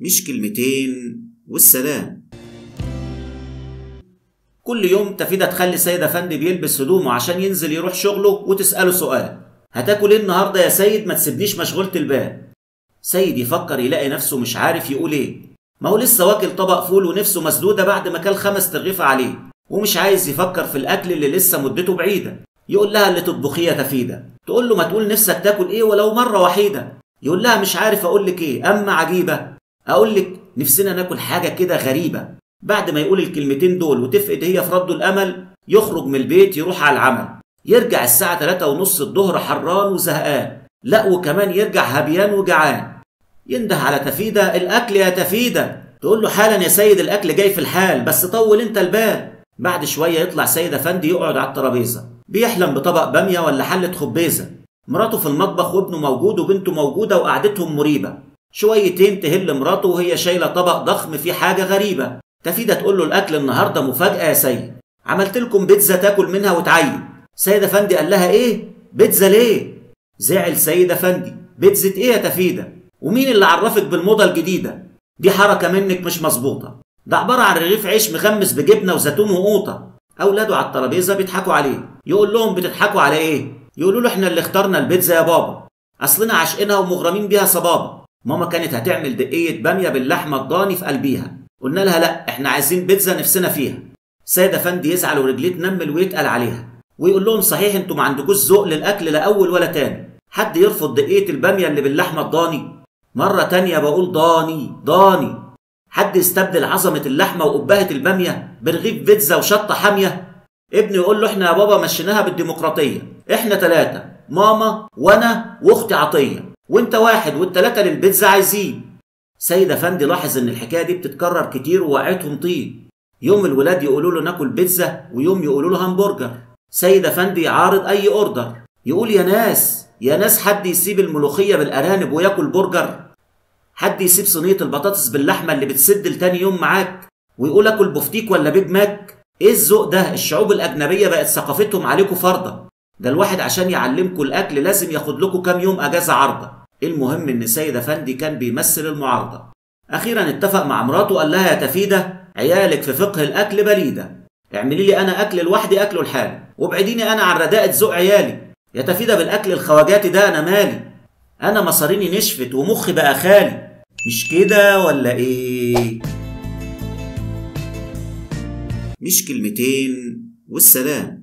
مش كلمتين والسلام كل يوم تفيدة تخلي سيد أفندي بيلبس هدومه عشان ينزل يروح شغله وتسأله سؤال هتاكل ايه النهارده يا سيد ما تسيبنيش مشغولة البال سيد يفكر يلاقي نفسه مش عارف يقول ايه ما هو لسه واكل طبق فول ونفسه مسدودة بعد ما كل خمس ترغيفة عليه ومش عايز يفكر في الأكل اللي لسه مدته بعيدة يقول لها اللي تطبخيه يا تفيدة تقول له ما تقول نفسك تاكل ايه ولو مرة وحيدة يقول لها مش عارف اقول لك ايه اما عجيبة اقول لك نفسنا ناكل حاجة كده غريبة بعد ما يقول الكلمتين دول وتفقد هي في رده الامل يخرج من البيت يروح على العمل يرجع الساعة 3 ونص الظهر حران وزهقان لا وكمان يرجع هبيان وجعان ينده على تفيدة الأكل يا تفيدة تقول له حالا يا سيد الأكل جاي في الحال بس طول انت البال بعد شوية يطلع سيد أفندي يقعد على الترابيزة بيحلم بطبق بامية ولا حلة خبيزة مراته في المطبخ وابنه موجود وبنته موجودة وقعدتهم مريبة شويتين تهل مراته وهي شايلة طبق ضخم فيه حاجة غريبة تفيدة تقول له الأكل النهاردة مفاجأة يا سيد عملت لكم بيتزا تاكل منها وتعين سيد أفندي قال لها إيه؟ بيتزا ليه؟ زعل سيد أفندي بيتزا إيه يا تفيدة؟ ومين اللي عرفك بالموضة الجديدة؟ دي حركة منك مش مظبوطة ده عبارة عن رغيف عيش مغمس بجبنة وزيتون وقوطة أولاده على الترابيزة بيضحكوا عليه يقول لهم بتضحكوا على إيه؟ يقولوا له إحنا اللي اخترنا البيتزا يا بابا أصلنا عاشقينها ومغرمين بيها صبابة ماما كانت هتعمل دقية بامية باللحمة الضاني في قلبيها قلنا لها لا احنا عايزين بيتزا نفسنا فيها سيد افندي يزعل ورجليه تنمل ويتقل عليها ويقول لهم صحيح انتوا ما عندكوش ذوق للاكل لا اول ولا تاني حد يرفض دقيقه الباميه اللي باللحمه الضاني مره تانية بقول ضاني ضاني حد يستبدل عظمه اللحمه وقبهه الباميه برغيف بيتزا وشطه حاميه ابني يقول له احنا يا بابا مشيناها بالديمقراطيه احنا ثلاثه ماما وانا واختي عطيه وانت واحد والثلاثه للبيتزا عايزين سيد افندي لاحظ ان الحكايه دي بتتكرر كتير ووقعتهم طين يوم الولاد يقولوا له ناكل بيتزا ويوم يقولوا له همبرجر سيد افندي يعارض اي اوردر يقول يا ناس يا ناس حد يسيب الملوخيه بالارانب وياكل برجر حد يسيب صينيه البطاطس باللحمه اللي بتسد لتاني يوم معاك ويقول اكل بفتيك ولا بيج ماك ايه الذوق ده الشعوب الاجنبيه بقت ثقافتهم عليكم فرضه ده الواحد عشان يعلمكم الاكل لازم ياخد لكم كام يوم اجازه عارضه المهم ان سيد افندي كان بيمثل المعارضه اخيرا اتفق مع مراته قال لها يا تفيده عيالك في فقه الاكل بليده اعملي لي انا اكل لوحدي اكله لحالي وابعديني انا عن رداءة ذوق عيالي يا تفيده بالاكل الخواجاتي ده انا مالي انا مصاريني نشفت ومخي بقى خالي مش كده ولا ايه مش كلمتين والسلام